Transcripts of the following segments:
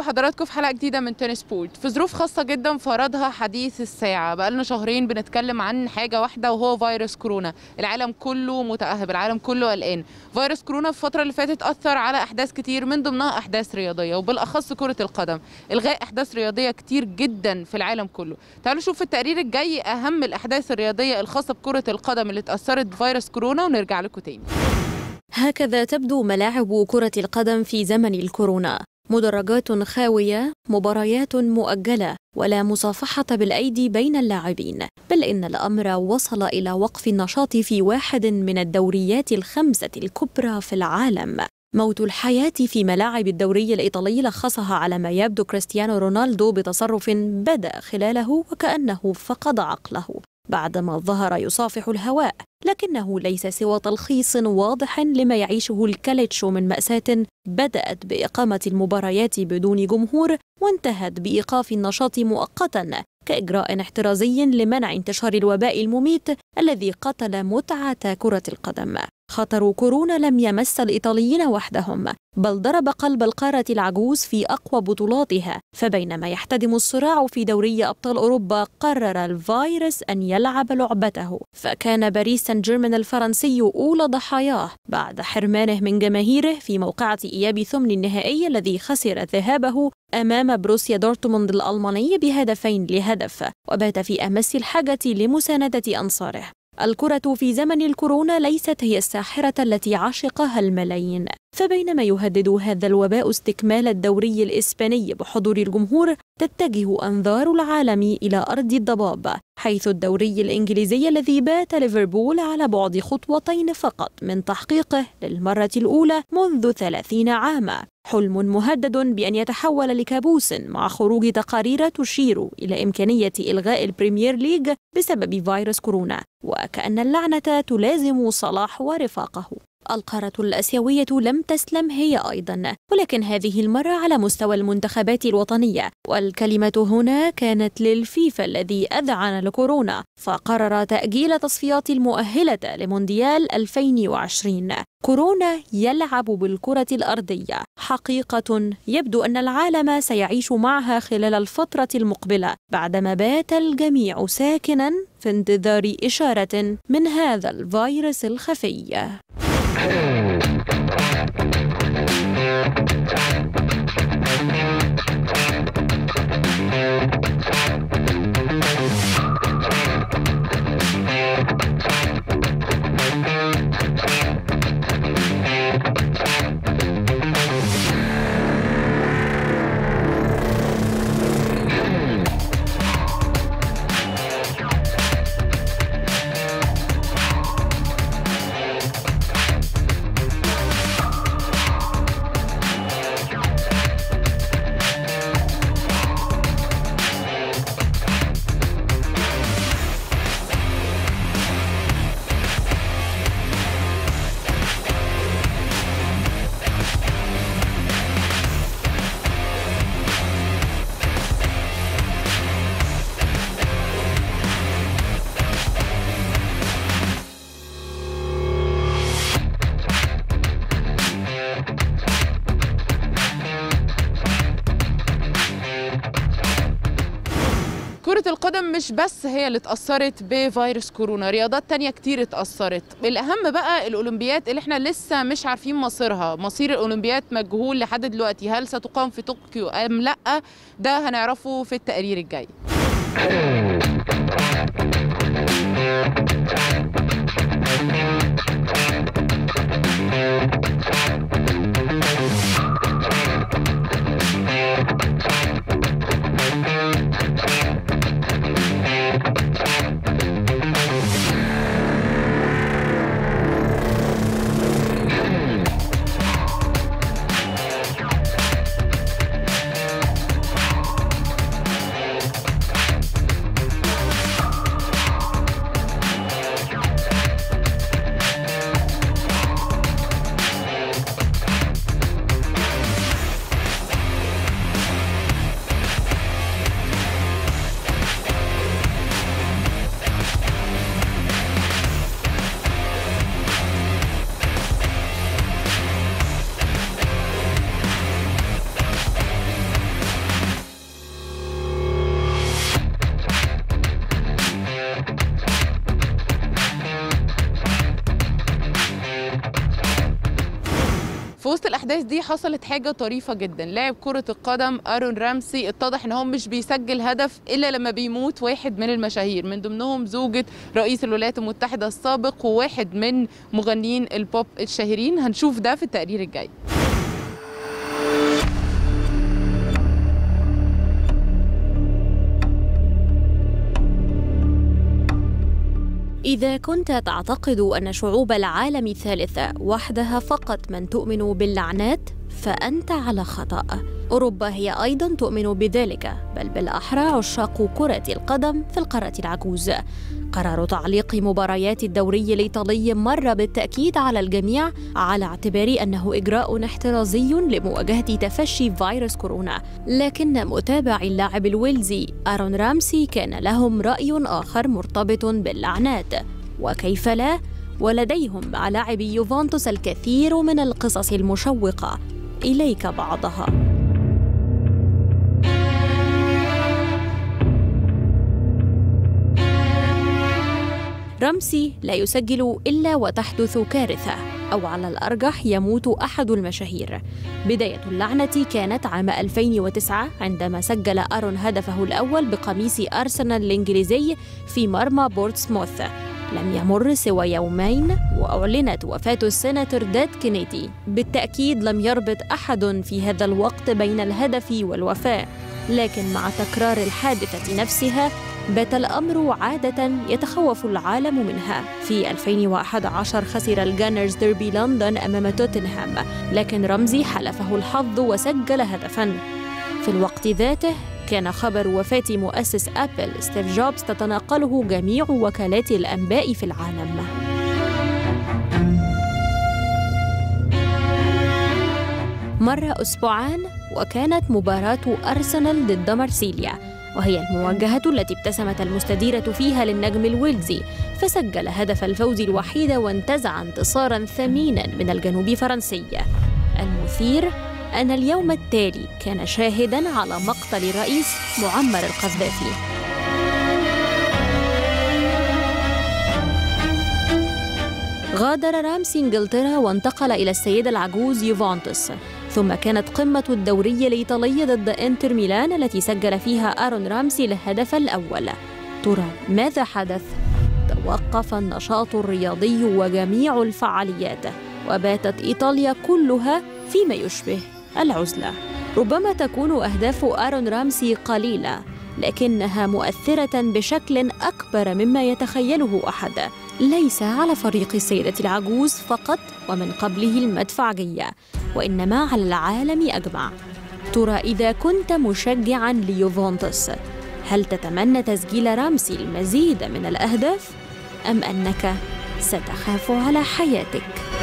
بحضراتكم في حلقه جديده من تنس بورت في ظروف خاصه جدا فرضها حديث الساعه بقالنا شهرين بنتكلم عن حاجه واحده وهو فيروس كورونا العالم كله متاهب العالم كله قلقان فيروس كورونا في الفتره اللي فاتت اثر على احداث كتير من ضمنها احداث رياضيه وبالاخص كره القدم الغاء احداث رياضيه كتير جدا في العالم كله تعالوا نشوف في التقرير الجاي اهم الاحداث الرياضيه الخاصه بكره القدم اللي اتاثرت بفيروس كورونا ونرجع لكم تاني هكذا تبدو ملاعب كرة القدم في زمن الكورونا مدرجات خاوية مباريات مؤجلة ولا مصافحة بالأيدي بين اللاعبين بل إن الأمر وصل إلى وقف النشاط في واحد من الدوريات الخمسة الكبرى في العالم موت الحياة في ملاعب الدوري الإيطالي لخصها على ما يبدو كريستيانو رونالدو بتصرف بدا خلاله وكأنه فقد عقله بعدما ظهر يصافح الهواء لكنه ليس سوى تلخيص واضح لما يعيشه الكاليتشو من مأساة بدأت بإقامة المباريات بدون جمهور وانتهت بإيقاف النشاط مؤقتا كإجراء احترازي لمنع انتشار الوباء المميت الذي قتل متعة كرة القدم خطر كورونا لم يمس الإيطاليين وحدهم بل ضرب قلب القارة العجوز في أقوى بطولاتها فبينما يحتدم الصراع في دوري أبطال أوروبا قرر الفيروس أن يلعب لعبته فكان باريس سان جيرمان الفرنسي أولى ضحاياه بعد حرمانه من جماهيره في موقعة إياب ثمن النهائي الذي خسر ذهابه أمام بروسيا دورتموند الألماني بهدفين لهدف وبات في أمس الحاجة لمساندة أنصاره الكرة في زمن الكورونا ليست هي الساحرة التي عشقها الملايين فبينما يهدد هذا الوباء استكمال الدوري الإسباني بحضور الجمهور تتجه أنظار العالم إلى أرض الضباب حيث الدوري الإنجليزي الذي بات ليفربول على بعد خطوتين فقط من تحقيقه للمرة الأولى منذ ثلاثين عاما حلم مهدد بأن يتحول لكابوس مع خروج تقارير تشير إلى إمكانية إلغاء البريمير ليج بسبب فيروس كورونا وكأن اللعنة تلازم صلاح ورفاقه القارة الآسيوية لم تسلم هي أيضا ولكن هذه المرة على مستوى المنتخبات الوطنية والكلمة هنا كانت للفيفا الذي أذعن لكورونا فقرر تأجيل تصفيات المؤهلة لمونديال 2020 كورونا يلعب بالكرة الأرضية حقيقة يبدو أن العالم سيعيش معها خلال الفترة المقبلة بعدما بات الجميع ساكنا في انتظار إشارة من هذا الفيروس الخفي كرة القدم مش بس هي اللي اتأثرت بفيروس كورونا رياضات تانية كتير اتأثرت الأهم بقى الأولمبيات اللي احنا لسه مش عارفين مصيرها مصير الأولمبيات مجهول لحد دلوقتي هل ستقام في طوكيو أم لأ ده هنعرفه في التقرير الجاي في وسط الاحداث دي حصلت حاجه طريفه جدا لاعب كره القدم ارون رامسي اتضح ان هو مش بيسجل هدف الا لما بيموت واحد من المشاهير من ضمنهم زوجة رئيس الولايات المتحده السابق وواحد من مغنيين البوب الشهيرين هنشوف ده في التقرير الجاي إذا كنت تعتقد أن شعوب العالم الثالثة وحدها فقط من تؤمن باللعنات فأنت على خطأ. أوروبا هي أيضا تؤمن بذلك، بل بالأحرى عشاق كرة القدم في القارة العجوز. قرار تعليق مباريات الدوري الإيطالي مر بالتأكيد على الجميع على اعتبار أنه إجراء احترازي لمواجهة تفشي فيروس كورونا لكن متابع اللاعب الويلزي آرون رامسي كان لهم رأي آخر مرتبط باللعنات وكيف لا ولديهم مع لاعب يوفنتوس الكثير من القصص المشوقة إليك بعضها رمسي لا يسجل إلا وتحدث كارثة أو على الأرجح يموت أحد المشاهير بداية اللعنة كانت عام 2009 عندما سجل أرون هدفه الأول بقميص أرسنال الإنجليزي في مرمى بورتسموث لم يمر سوى يومين وأعلنت وفاة السيناتور ديد كينيدي بالتأكيد لم يربط أحد في هذا الوقت بين الهدف والوفاة لكن مع تكرار الحادثة نفسها بات الأمر عادة يتخوف العالم منها في 2011 خسر الجانرز ديربي لندن أمام توتنهام لكن رمزي حلفه الحظ وسجل هدفاً في الوقت ذاته كان خبر وفاة مؤسس أبل ستيف جوبز تتناقله جميع وكالات الأنباء في العالم مر أسبوعان وكانت مباراة أرسنال ضد مرسيليا وهي المواجهة التي ابتسمت المستديرة فيها للنجم الويلزي فسجل هدف الفوز الوحيد وانتزع انتصارا ثمينا من الجنوب فرنسي المثير أن اليوم التالي كان شاهدا على مقتل الرئيس معمر القذافي غادر رامسي انجلترا وانتقل إلى السيدة العجوز يوفنتوس ثم كانت قمة الدوري الإيطالي ضد إنتر ميلان التي سجل فيها آرون رامسي الهدف الأول ترى ماذا حدث؟ توقف النشاط الرياضي وجميع الفعاليات وباتت إيطاليا كلها فيما يشبه العزلة ربما تكون أهداف آرون رامسي قليلة لكنها مؤثرة بشكل أكبر مما يتخيله أحد ليس على فريق السيدة العجوز فقط ومن قبله المدفعجية وإنما على العالم أجمع ترى إذا كنت مشجعا ليوفنتوس هل تتمنى تسجيل رامسي المزيد من الأهداف أم أنك ستخاف على حياتك؟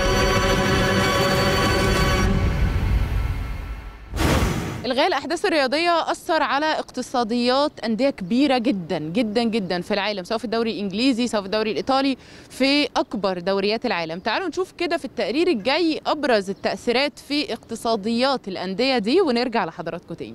الغاء الاحداث الرياضيه اثر على اقتصاديات انديه كبيره جدا جدا جدا في العالم سواء في الدوري الانجليزي سواء في الدوري الايطالي في اكبر دوريات العالم تعالوا نشوف كده في التقرير الجاي ابرز التاثيرات في اقتصاديات الانديه دي ونرجع لحضراتكم تاني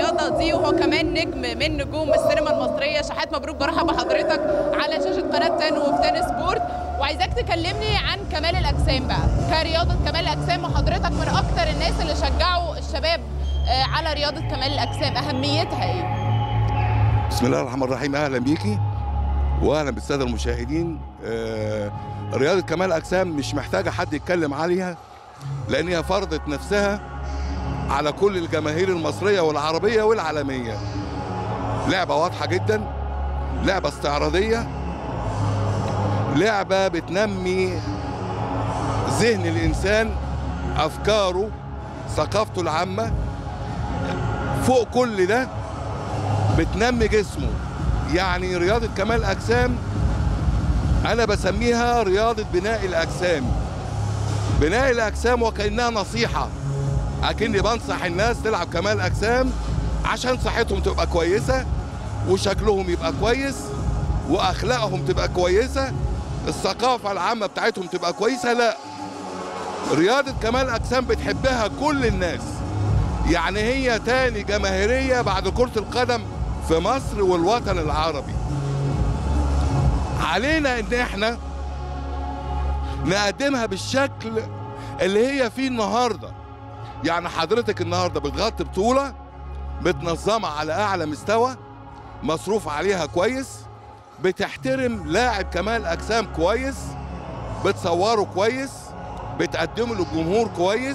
الرياضه دي وهو كمان نجم من نجوم السينما المصريه شحات مبروك برحب بحضرتك على شاشه قناه تن وفي تن سبورت وعايزاك تكلمني عن كمال الاجسام بقى كرياضه كمال الاجسام وحضرتك من اكتر الناس اللي شجعوا الشباب آه، على رياضه كمال الاجسام اهميتها ايه بسم الله الرحمن الرحيم اهلا بيكي واهلا بالساده المشاهدين آه، رياضه كمال الاجسام مش محتاجه حد يتكلم عليها لان هي فرضت نفسها على كل الجماهير المصريه والعربيه والعالميه لعبه واضحه جدا لعبه استعراضيه لعبه بتنمي ذهن الانسان افكاره ثقافته العامه فوق كل ده بتنمي جسمه يعني رياضة كمال أجسام أنا بسميها رياضة بناء الأجسام بناء الأجسام وكأنها نصيحة أكني بنصح الناس تلعب كمال أجسام عشان صحتهم تبقى كويسة وشكلهم يبقى كويس وأخلاقهم تبقى كويسة الثقافة العامة بتاعتهم تبقى كويسة لا رياضة كمال أجسام بتحبها كل الناس يعني هي تاني جماهيرية بعد كرة القدم في مصر والوطن العربي علينا ان احنا نقدمها بالشكل اللي هي فيه النهارده يعني حضرتك النهارده بتغطي بطوله متنظمه على اعلى مستوى مصروف عليها كويس بتحترم لاعب كمال اجسام كويس بتصوره كويس بتقدمه للجمهور كويس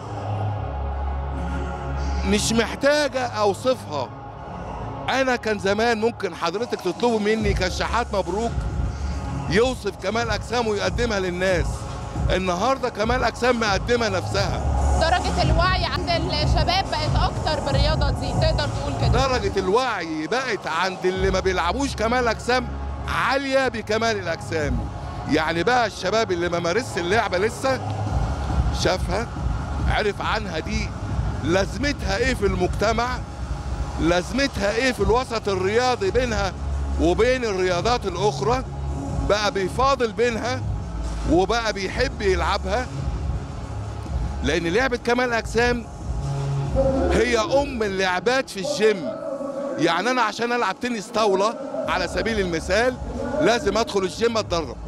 مش محتاجه اوصفها انا كان زمان ممكن حضرتك تطلبوا مني كشحات مبروك يوصف كمال اجسامه ويقدمها للناس النهارده كمال اجسام مقدمه نفسها درجه الوعي عند الشباب بقت اكتر بالرياضه دي تقدر تقول كده درجه الوعي بقت عند اللي ما بيلعبوش كمال اجسام عاليه بكمال الاجسام يعني بقى الشباب اللي ما مارسش اللعبه لسه شافها عرف عنها دي لازمتها ايه في المجتمع لازمتها ايه في الوسط الرياضي بينها وبين الرياضات الاخرى بقى بيفاضل بينها وبقى بيحب يلعبها لان لعبه كمال اجسام هي ام اللعبات في الجيم يعني انا عشان العب تنس طاوله على سبيل المثال لازم ادخل الجيم اتدرب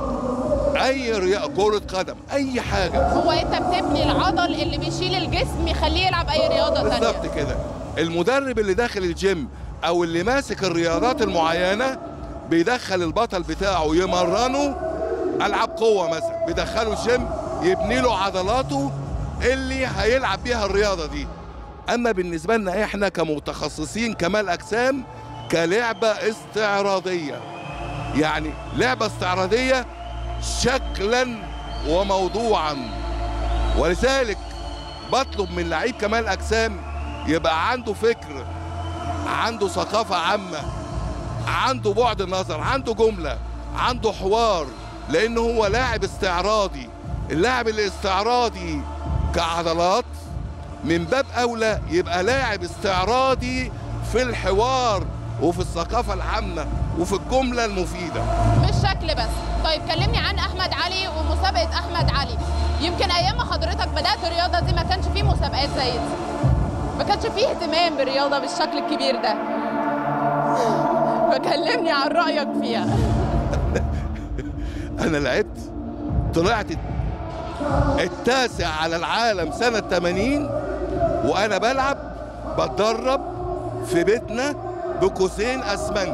اي رياضه كره قدم اي حاجه هو انت بتبني العضل اللي بيشيل الجسم يخليه يلعب اي رياضه تانية بالظبط كده المدرب اللي داخل الجيم او اللي ماسك الرياضات المعينه بيدخل البطل بتاعه يمرنه العاب قوه مثلا بيدخله الجيم يبني له عضلاته اللي هيلعب بيها الرياضه دي اما بالنسبه لنا احنا كمتخصصين كمال اجسام كلعبه استعراضيه يعني لعبه استعراضيه شكلا وموضوعا ولذلك بطلب من لعيب كمال اجسام يبقى عنده فكر عنده ثقافه عامه عنده بعد نظر عنده جمله عنده حوار لان هو لاعب استعراضي اللاعب الاستعراضي كعضلات من باب اولى يبقى لاعب استعراضي في الحوار وفي الثقافه العامه وفي الجمله المفيده مش شكل بس طيب كلمني عن احمد علي ومسابقه احمد علي يمكن ايام ما حضرتك بدات الرياضه دي ما كانش فيه مسابقات زي دي ما كانش فيه اهتمام بالرياضه بالشكل الكبير ده فكلمني عن رايك فيها انا لعبت طلعت التاسع على العالم سنة 80 وانا بلعب بتدرب في بيتنا بكوسين اسمنت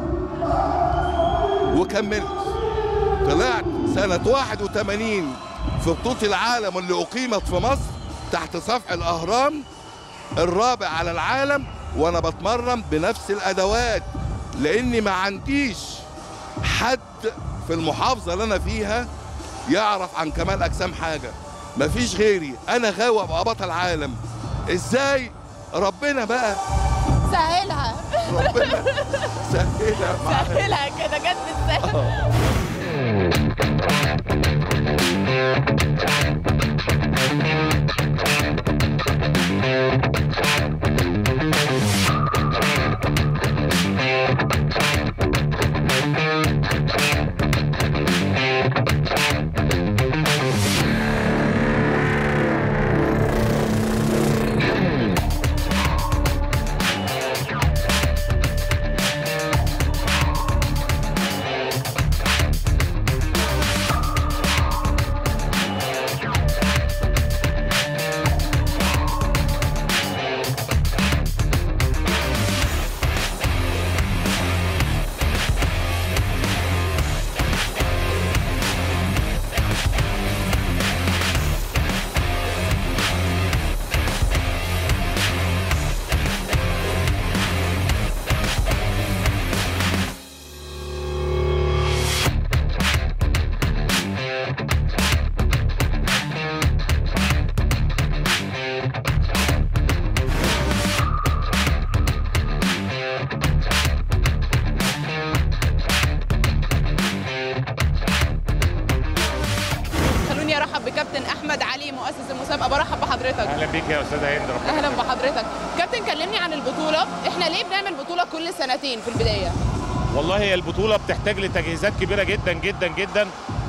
وكملت طلعت سنة 81 في بطولة العالم اللي أقيمت في مصر تحت سفح الأهرام الرابع على العالم وأنا بتمرن بنفس الأدوات لأني ما عنديش حد في المحافظة اللي أنا فيها يعرف عن كمال أجسام حاجة مفيش غيري أنا غاوي أبقى بطل عالم إزاي ربنا بقى سهلها ربنا سهلها معايا سهلها كده جت بالسهل استاذه هند ربنا اهلا بحضرتك كابتن كلمني عن البطوله احنا ليه بنعمل بطوله كل سنتين في البدايه والله هي البطوله بتحتاج لتجهيزات كبيره جدا جدا جدا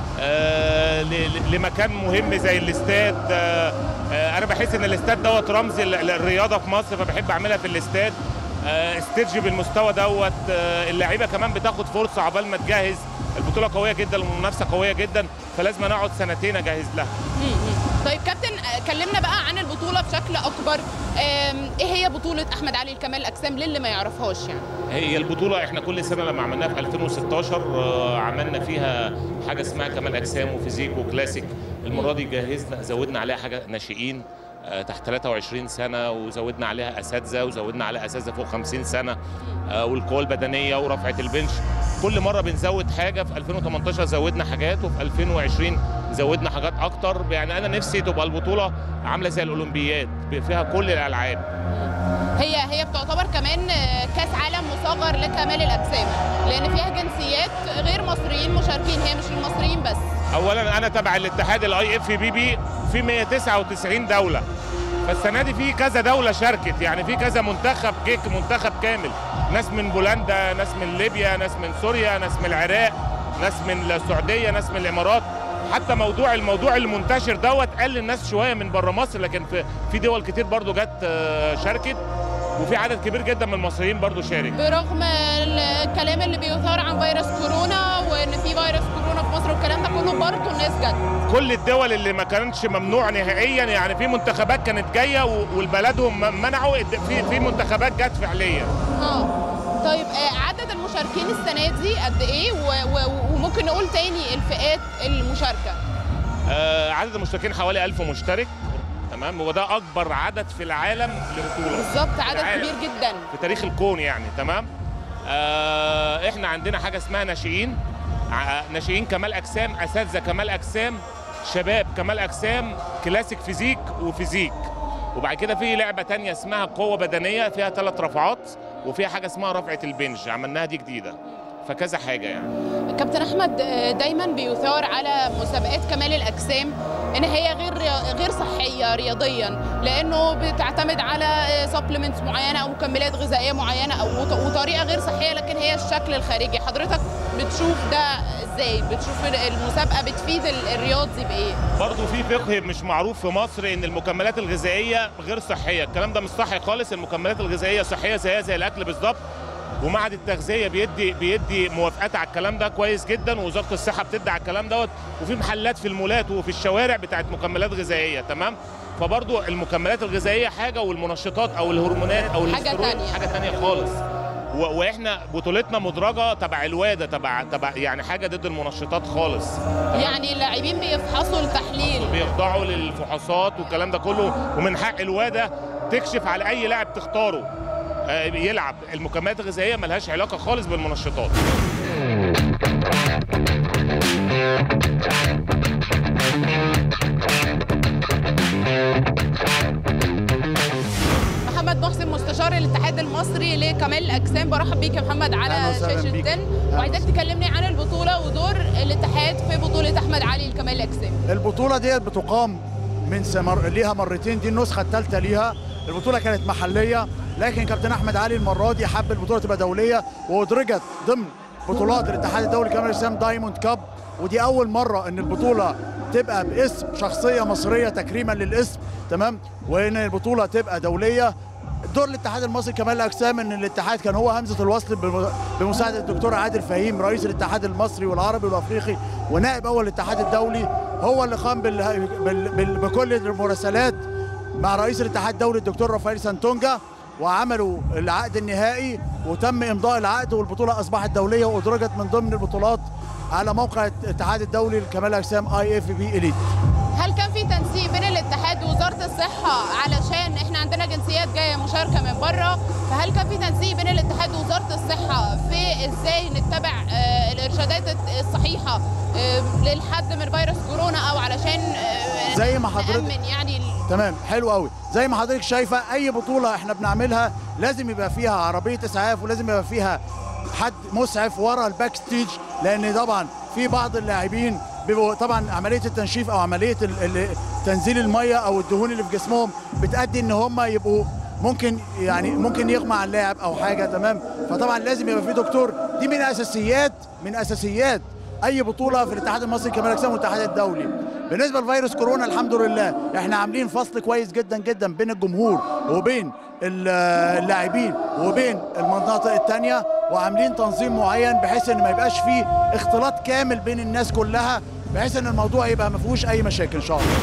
آه ل- ل- لمكان مهم زي الاستاد آه آه انا بحس ان الاستاد دوت رمز ال- للرياضه في مصر فبحب اعملها في الاستاد آه استيدج بالمستوى دوت آه اللعيبه كمان بتاخد فرصه عبال ما تجهز البطوله قويه جدا والمنافسه قويه جدا فلازم أنا اقعد سنتين اجهز لها طيب كابتن آه، كلمنا بقى عن البطوله بشكل اكبر آم، ايه هي بطوله احمد علي لكمال الاجسام للي ما يعرفهاش يعني هي البطولة احنا كل سنة لما عملناها في 2016 آه، عملنا فيها حاجة اسمها كمال أجسام وفيزيك وكلاسيك المرة دي جهزنا زودنا عليها حاجة ناشئين آه، تحت 23 سنة وزودنا عليها أساتذة وزودنا عليها أساتذة فوق 50 سنة آه، والقوة البدنية ورفعة البنش كل مرة بنزود حاجة في 2018 زودنا حاجات وفي 2020 زودنا حاجات أكتر يعني أنا نفسي تبقى البطولة عاملة زي الأولمبياد فيها كل الألعاب هي هي بتعتبر كمان آه، كاس عالم مصغر لكمال الاجسام لان فيها جنسيات غير مصريين مشاركين هي مش المصريين بس اولا انا تبع الاتحاد الاي اف بي بي في 199 دوله فالسنه دي في كذا دوله شاركت يعني في كذا منتخب كيك منتخب كامل ناس من بولندا ناس من ليبيا ناس من سوريا ناس من العراق ناس من السعوديه ناس من الامارات حتى موضوع الموضوع المنتشر دوت قل الناس شويه من بره مصر لكن في في دول كتير برضو جت آه، شاركت وفي عدد كبير جدا من المصريين برضو شارك برغم الكلام اللي بيثار عن فيروس كورونا وان في فيروس كورونا في مصر والكلام ده كله برضه الناس جت كل الدول اللي ما كانتش ممنوع نهائيا يعني في منتخبات كانت جايه و- والبلدهم م- منعوا الد- في في منتخبات جت فعليا اه طيب آه، عدد المشاركين السنه دي قد ايه و- و- وممكن نقول تاني الفئات المشاركه آه عدد المشتركين حوالي 1000 مشترك تمام وده اكبر عدد في العالم لبطوله بالظبط عدد العالم. كبير جدا في تاريخ الكون يعني تمام آه احنا عندنا حاجه اسمها ناشئين ع- ناشئين كمال اجسام اساتذه كمال اجسام شباب كمال اجسام كلاسيك فيزيك وفيزيك وبعد كده في لعبه تانية اسمها قوه بدنيه فيها ثلاث رفعات وفيها حاجه اسمها رفعه البنج عملناها دي جديده فكذا حاجه يعني كابتن احمد آه، دايما بيثار على مسابقات كمال الاجسام ان هي غير غير صحيه رياضيا لانه بتعتمد على سبلمنتس معينه او مكملات غذائيه معينه او وط- وطريقه غير صحيه لكن هي الشكل الخارجي حضرتك بتشوف ده ازاي بتشوف المسابقه بتفيد ال- الرياضي بايه برضه في فقه مش معروف في مصر ان المكملات الغذائيه غير صحيه الكلام ده مش صحي خالص المكملات الغذائيه صحيه زيها زي الاكل بالظبط ومعهد التغذيه بيدي بيدي موافقات على الكلام ده كويس جدا ووزاره الصحه بتدي على الكلام دوت وفي محلات في المولات وفي الشوارع بتاعت مكملات غذائيه تمام فبرضه المكملات الغذائيه حاجه والمنشطات او الهرمونات او حاجة الاسترويد تانية. حاجه تانية خالص و- واحنا بطولتنا مدرجه تبع الواده تبع تبع يعني حاجه ضد المنشطات خالص يعني اللاعبين بيفحصوا التحليل بيخضعوا للفحوصات والكلام ده كله ومن حق الواده تكشف على اي لاعب تختاره آه، يلعب المكملات الغذائيه ملهاش علاقه خالص بالمنشطات محمد محسن مستشار الاتحاد المصري لكمال الاجسام برحب بيك يا محمد أهلا على وسهلا شاشه بيك. 10 وعايزاك تكلمني عن البطوله ودور الاتحاد في بطوله احمد علي لكمال الاجسام البطولة ديت بتقام من سمر... ليها مرتين دي النسخة الثالثة ليها البطولة كانت محلية لكن كابتن أحمد علي المرة دي حب البطولة تبقى دولية وأدرجت ضمن بطولات الاتحاد الدولي كمال الإسلام دايموند كاب ودي أول مرة إن البطولة تبقى باسم شخصية مصرية تكريما للاسم تمام وإن البطولة تبقى دولية دور الاتحاد المصري كمال الاجسام ان الاتحاد كان هو همزه الوصل بم- بمساعده الدكتور عادل فهيم رئيس الاتحاد المصري والعربي والافريقي ونائب اول الاتحاد الدولي هو اللي قام بال... بال... بال... بكل المراسلات مع رئيس الاتحاد الدولي الدكتور رافائيل سانتونجا وعملوا العقد النهائي وتم امضاء العقد والبطوله اصبحت دوليه وادرجت من ضمن البطولات على موقع الاتحاد الدولي لكمال الاجسام اي اف بي اليت هل كان في تنسيق بين الاتحاد ووزاره الصحه علشان احنا عندنا جنسيات جايه مشاركه من بره فهل كان في تنسيق بين الاتحاد ووزاره الصحه في ازاي نتبع آه، الارشادات الصحيحه آه، للحد من فيروس كورونا او علشان آه، زي ما حضرتك- نأمن يعني ال- تمام حلو قوي زي ما حضرتك شايفه اي بطوله احنا بنعملها لازم يبقى فيها عربيه اسعاف ولازم يبقى فيها حد مسعف ورا الباك ستيج لان طبعا في بعض اللاعبين بيبقوا طبعا عمليه التنشيف او عمليه ال ال تنزيل الميه او الدهون اللي في جسمهم بتأدي ان هم يبقوا ممكن يعني ممكن يغمى على اللاعب او حاجه تمام فطبعا لازم يبقى في دكتور دي من اساسيات من اساسيات اي بطوله في الاتحاد المصري لكمال الاجسام والاتحاد الدولي بالنسبه لفيروس كورونا الحمد لله احنا عاملين فصل كويس جدا جدا بين الجمهور وبين ال- اللاعبين وبين المناطق التانية وعاملين تنظيم معين بحيث ان ما يبقاش فيه اختلاط كامل بين الناس كلها بحيث ان الموضوع يبقى ما فيهوش اي مشاكل ان شاء الله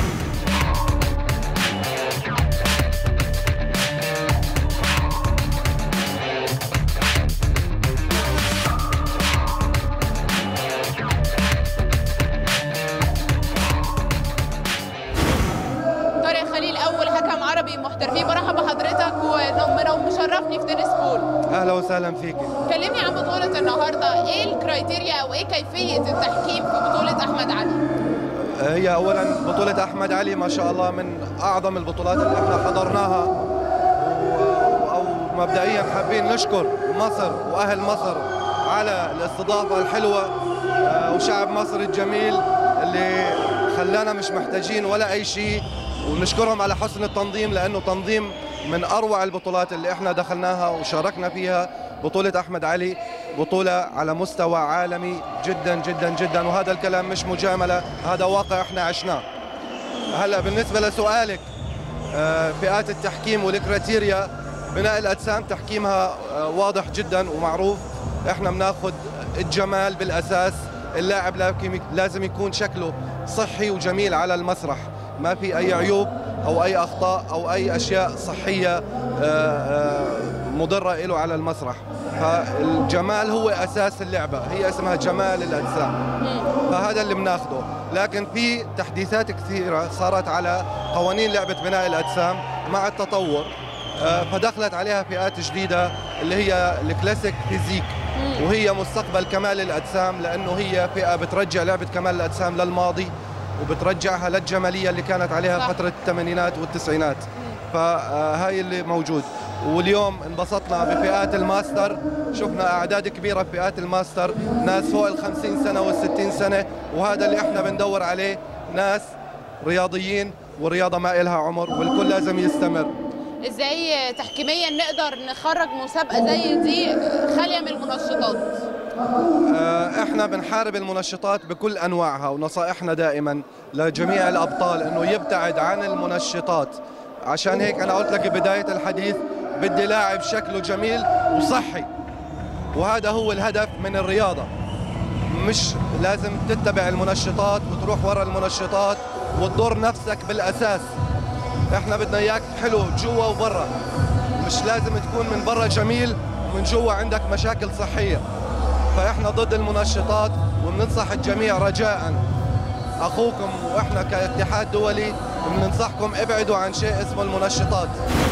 طارق خليل اول حكم عربي محترفين برحب بحضرتك ومشرفني في تنس بول اهلا وسهلا فيك كلمني عن بطولة النهارده، ايه الكرايتيريا او ايه كيفية التحكيم في بطولة أحمد علي؟ هي اولا بطوله احمد علي ما شاء الله من اعظم البطولات اللي احنا حضرناها و- او مبدئيا حابين نشكر مصر واهل مصر على الاستضافه الحلوه آه، وشعب مصر الجميل اللي خلانا مش محتاجين ولا اي شيء ونشكرهم على حسن التنظيم لانه تنظيم من اروع البطولات اللي احنا دخلناها وشاركنا فيها بطوله احمد علي بطوله على مستوى عالمي جدا جدا جدا وهذا الكلام مش مجامله هذا واقع احنا عشناه هلا بالنسبه لسؤالك آه، فئات التحكيم والكريتيريا بناء الاجسام تحكيمها آه، واضح جدا ومعروف احنا بناخذ الجمال بالاساس اللاعب لازم- لازم يكون شكله صحي وجميل على المسرح ما في اي عيوب او اي اخطاء او اي اشياء صحيه آه، آه، مضره له على المسرح فالجمال هو اساس اللعبه هي اسمها جمال الاجسام فهذا اللي بناخده لكن في تحديثات كثيره صارت على قوانين لعبه بناء الاجسام مع التطور آه، فدخلت عليها فئات جديده اللي هي الكلاسيك فيزيك وهي مستقبل كمال الاجسام لانه هي فئه بترجع لعبه كمال الاجسام للماضي وبترجعها للجماليه اللي كانت عليها صح. فتره الثمانينات والتسعينات فهاي اللي موجود واليوم انبسطنا بفئات الماستر شفنا اعداد كبيره بفئات الماستر ناس فوق ال 50 سنه وال 60 سنه وهذا اللي احنا بندور عليه ناس رياضيين والرياضه ما إلها عمر والكل لازم يستمر ازاي تحكيميا نقدر نخرج مسابقة زي دي خالية من المنشطات؟ آه، احنا بنحارب المنشطات بكل انواعها ونصائحنا دائما لجميع الابطال انه يبتعد عن المنشطات عشان هيك انا قلت لك بدايه الحديث بدي لاعب شكله جميل وصحي وهذا هو الهدف من الرياضه مش لازم تتبع المنشطات وتروح ورا المنشطات وتضر نفسك بالاساس احنا بدنا اياك حلو جوا وبرا مش لازم تكون من برا جميل ومن جوا عندك مشاكل صحيه فاحنا ضد المنشطات وبننصح الجميع رجاء اخوكم واحنا كاتحاد دولي بننصحكم ابعدوا عن شيء اسمه المنشطات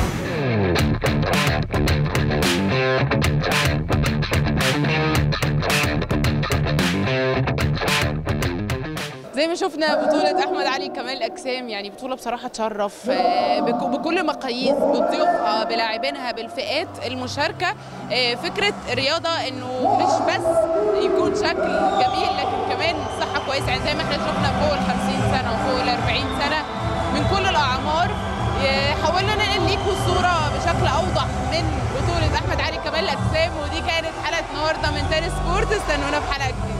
زي ما شفنا بطولة أحمد علي كمال الأجسام يعني بطولة بصراحة تشرف آه، بك- بكل مقاييس بضيوفها بلاعبينها بالفئات المشاركة آه، فكرة الرياضة إنه مش بس يكون شكل جميل لكن كمان صحة كويسة يعني زي ما احنا شفنا فوق ال 50 سنة وفوق ال 40 سنة من كل الأعمار آه، حاولنا ننقل ليكوا الصورة بشكل أوضح من بطولة أحمد علي كمال الأجسام ودي كانت حلقة النهاردة من تاني سبورت استنونا في حلقة جديدة